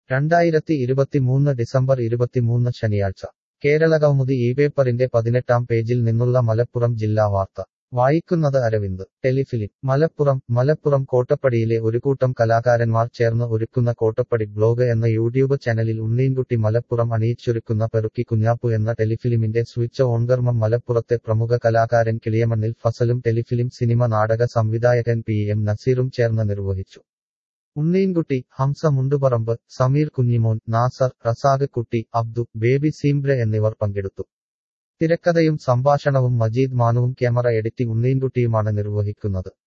രണ്ടായിരത്തി ഇരുപത്തിമൂന്ന് ഡിസംബർ ഇരുപത്തിമൂന്ന് ശനിയാഴ്ച കേരള കൗമുദി ഈ പേപ്പറിന്റെ പതിനെട്ടാം പേജിൽ നിന്നുള്ള മലപ്പുറം ജില്ലാ വാർത്ത വായിക്കുന്നത് അരവിന്ദ് ടെലിഫിലിം മലപ്പുറം മലപ്പുറം കോട്ടപ്പടിയിലെ ഒരു കൂട്ടം കലാകാരന്മാർ ചേർന്ന് ഒരുക്കുന്ന കോട്ടപ്പടി ബ്ലോഗ് എന്ന യൂട്യൂബ് ചാനലിൽ ഉണ്ണീൻകുട്ടി മലപ്പുറം അണിയിച്ചൊരുക്കുന്ന പെറുക്കി കുഞ്ഞാപ്പു എന്ന ടെലിഫിലിമിന്റെ സ്വിച്ച് ഓൺകർമ്മം മലപ്പുറത്തെ പ്രമുഖ കലാകാരൻ കിളിയമണ്ണിൽ ഫസലും ടെലിഫിലിം സിനിമ നാടക സംവിധായകൻ പി എം നസീറും ചേർന്ന് നിർവഹിച്ചു ഉണ്ണീൻകുട്ടി ഹംസ മുണ്ടുപറമ്പ് സമീർ കുഞ്ഞിമോൻ നാസർ റസാഖ് കുട്ടി അബ്ദു ബേബി സീംബ്രെ എന്നിവർ പങ്കെടുത്തു തിരക്കഥയും സംഭാഷണവും മജീദ് മാനുവും ക്യാമറ എഡിറ്റിംഗ് ഉണ്ണീൻകുട്ടിയുമാണ് നിർവഹിക്കുന്നത്